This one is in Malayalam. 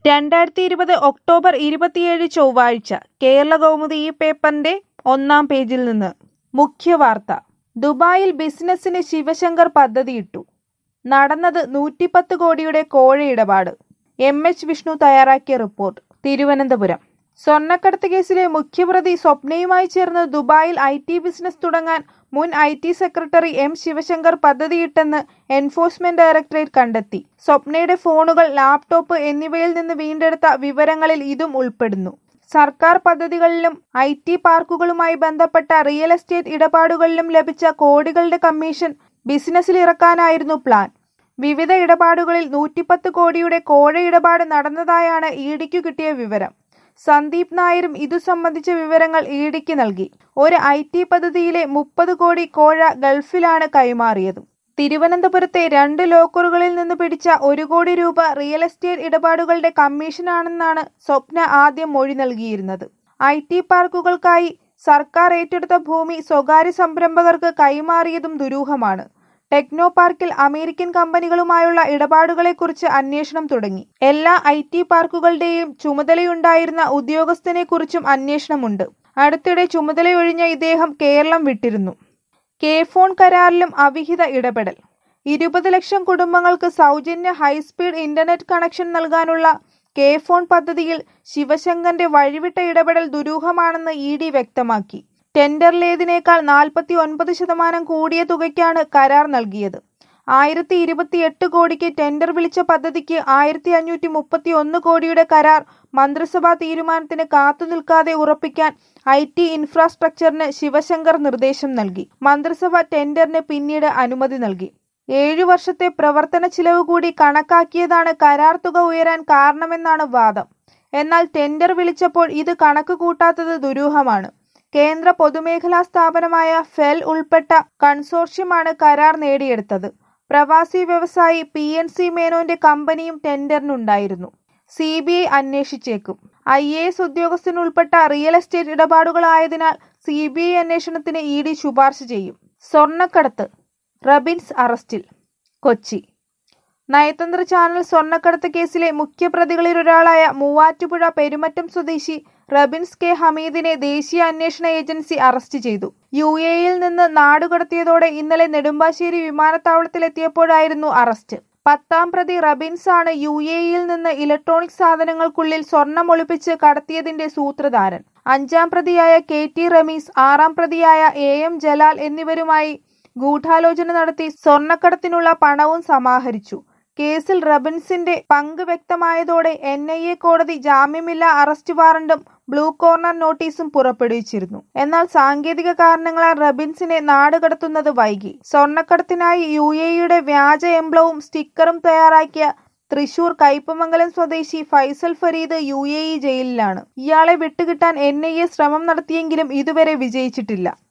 രണ്ടായിരത്തി ഇരുപത് ഒക്ടോബർ ഇരുപത്തിയേഴ് ചൊവ്വാഴ്ച കേരള കൗമുദി ഈ പേപ്പറിന്റെ ഒന്നാം പേജിൽ നിന്ന് മുഖ്യവാർത്ത ദുബായിൽ ബിസിനസിന് ശിവശങ്കർ പദ്ധതിയിട്ടു നടന്നത് നൂറ്റിപ്പത്ത് കോടിയുടെ കോഴ ഇടപാട് എം എച്ച് വിഷ്ണു തയ്യാറാക്കിയ റിപ്പോർട്ട് തിരുവനന്തപുരം സ്വർണ്ണക്കടത്ത് കേസിലെ മുഖ്യപ്രതി സ്വപ്നയുമായി ചേർന്ന് ദുബായിൽ ഐ ടി ബിസിനസ് തുടങ്ങാൻ മുൻ I T secretary M Sivasankar പദ്ധതിയിട്ടെന്ന് എൻഫോഴ്സ്മെന്റ് ഡയറക്ടറേറ്റ് കണ്ടെത്തി സ്വപ്നയുടെ ഫോണുകൾ ലാപ്ടോപ്പ് എന്നിവയിൽ നിന്ന് വീണ്ടെടുത്ത വിവരങ്ങളിൽ ഇതും ഉൾപ്പെടുന്നു സർക്കാർ പദ്ധതികളിലും ഐ ടി പാർക്കുകളുമായി ബന്ധപ്പെട്ട റിയൽ എസ്റ്റേറ്റ് ഇടപാടുകളിലും ലഭിച്ച കോടികളുടെ കമ്മീഷൻ ബിസിനസ്സിൽ ഇറക്കാനായിരുന്നു പ്ലാൻ വിവിധ ഇടപാടുകളിൽ നൂറ്റിപ്പത്ത് കോടിയുടെ കോഴ ഇടപാട് നടന്നതായാണ് ഇഡിക്കു കിട്ടിയ വിവരം സന്ദീപ് നായരും ഇതു സംബന്ധിച്ച വിവരങ്ങൾ ഇഡിക്ക് നൽകി ഒരു ഐ ടി പദ്ധതിയിലെ മുപ്പത് കോടി കോഴ ഗൾഫിലാണ് കൈമാറിയത് തിരുവനന്തപുരത്തെ രണ്ട് ലോക്കറുകളിൽ നിന്ന് പിടിച്ച ഒരു കോടി രൂപ റിയൽ എസ്റ്റേറ്റ് ഇടപാടുകളുടെ കമ്മീഷനാണെന്നാണ് സ്വപ്ന ആദ്യം മൊഴി നൽകിയിരുന്നത് ഐ ടി പാർക്കുകൾക്കായി സർക്കാർ ഏറ്റെടുത്ത ഭൂമി സ്വകാര്യ സംരംഭകർക്ക് കൈമാറിയതും ദുരൂഹമാണ് ടെക്നോ പാർക്കിൽ അമേരിക്കൻ കമ്പനികളുമായുള്ള ഇടപാടുകളെക്കുറിച്ച് അന്വേഷണം തുടങ്ങി എല്ലാ ഐ ടി പാർക്കുകളുടെയും ചുമതലയുണ്ടായിരുന്ന ഉദ്യോഗസ്ഥനെക്കുറിച്ചും അന്വേഷണമുണ്ട് അടുത്തിടെ ചുമതലയൊഴിഞ്ഞ ഇദ്ദേഹം കേരളം വിട്ടിരുന്നു കെ ഫോൺ കരാറിലും അവിഹിത ഇടപെടൽ ഇരുപത് ലക്ഷം കുടുംബങ്ങൾക്ക് സൗജന്യ ഹൈസ്പീഡ് ഇന്റർനെറ്റ് കണക്ഷൻ നൽകാനുള്ള കെ ഫോൺ പദ്ധതിയിൽ ശിവശങ്കറിന്റെ വഴിവിട്ട ഇടപെടൽ ദുരൂഹമാണെന്ന് ഇ ഡി വ്യക്തമാക്കി ടെൻഡറിലേതിനേക്കാൾ നാൽപ്പത്തി ഒൻപത് ശതമാനം കൂടിയ തുകയ്ക്കാണ് കരാർ നൽകിയത് ആയിരത്തി ഇരുപത്തിയെട്ട് കോടിക്ക് ടെൻഡർ വിളിച്ച പദ്ധതിക്ക് ആയിരത്തി അഞ്ഞൂറ്റി മുപ്പത്തി ഒന്ന് കോടിയുടെ കരാർ മന്ത്രിസഭാ തീരുമാനത്തിന് കാത്തുനിൽക്കാതെ ഉറപ്പിക്കാൻ ഐ ടി ഇൻഫ്രാസ്ട്രക്ചറിന് ശിവശങ്കർ നിർദ്ദേശം നൽകി മന്ത്രിസഭ ടെൻഡറിന് പിന്നീട് അനുമതി നൽകി ഏഴു വർഷത്തെ പ്രവർത്തന ചിലവ് കൂടി കണക്കാക്കിയതാണ് കരാർ തുക ഉയരാൻ കാരണമെന്നാണ് വാദം എന്നാൽ ടെൻഡർ വിളിച്ചപ്പോൾ ഇത് കണക്ക് കൂട്ടാത്തത് ദുരൂഹമാണ് കേന്ദ്ര പൊതുമേഖലാ സ്ഥാപനമായ ഫെൽ ഉൾപ്പെട്ട കൺസോർഷ്യമാണ് കരാർ നേടിയെടുത്തത് പ്രവാസി വ്യവസായി പി എൻ സി മേനോന്റെ കമ്പനിയും ടെൻഡറിനുണ്ടായിരുന്നു സി ബി ഐ അന്വേഷിച്ചേക്കും ഐ എ എസ് ഉദ്യോഗസ്ഥനുൾപ്പെട്ട റിയൽ എസ്റ്റേറ്റ് ഇടപാടുകളായതിനാൽ സി ബി ഐ അന്വേഷണത്തിന് ഇ ഡി ശുപാർശ ചെയ്യും സ്വർണ്ണക്കടത്ത് റബിൻസ് അറസ്റ്റിൽ കൊച്ചി നയതന്ത്ര ചാനൽ സ്വർണ്ണക്കടത്ത് കേസിലെ മുഖ്യപ്രതികളിലൊരാളായ മൂവാറ്റുപുഴ പെരുമറ്റം സ്വദേശി റബിൻസ് കെ ഹമീദിനെ ദേശീയ അന്വേഷണ ഏജൻസി അറസ്റ്റ് ചെയ്തു യു എയിൽ നിന്ന് നാടുകടത്തിയതോടെ ഇന്നലെ നെടുമ്പാശ്ശേരി വിമാനത്താവളത്തിലെത്തിയപ്പോഴായിരുന്നു അറസ്റ്റ് പത്താം പ്രതി റബിൻസ് ആണ് യു എയിൽ നിന്ന് ഇലക്ട്രോണിക് സാധനങ്ങൾക്കുള്ളിൽ സ്വർണം ഒളിപ്പിച്ച് കടത്തിയതിന്റെ സൂത്രധാരൻ അഞ്ചാം പ്രതിയായ കെ ടി റമീസ് ആറാം പ്രതിയായ എ എം ജലാൽ എന്നിവരുമായി ഗൂഢാലോചന നടത്തി സ്വർണ്ണക്കടത്തിനുള്ള പണവും സമാഹരിച്ചു കേസിൽ റബിൻസിന്റെ പങ്ക് വ്യക്തമായതോടെ എൻ ഐ എ കോടതി ജാമ്യമില്ലാ അറസ്റ്റ് വാറണ്ടും ബ്ലൂ കോർണർ നോട്ടീസും പുറപ്പെടുവിച്ചിരുന്നു എന്നാൽ സാങ്കേതിക കാരണങ്ങളാൽ റബിൻസിനെ നാടുകടത്തുന്നത് വൈകി സ്വർണ്ണക്കടത്തിനായി യു എയുടെ വ്യാജ എംബ്ലവും സ്റ്റിക്കറും തയ്യാറാക്കിയ തൃശൂർ കയ്പമംഗലം സ്വദേശി Faisal Fareed U A E ജയിലിലാണ് ഇയാളെ വിട്ടുകിട്ടാൻ എൻ ഐ എ ശ്രമം നടത്തിയെങ്കിലും ഇതുവരെ വിജയിച്ചിട്ടില്ല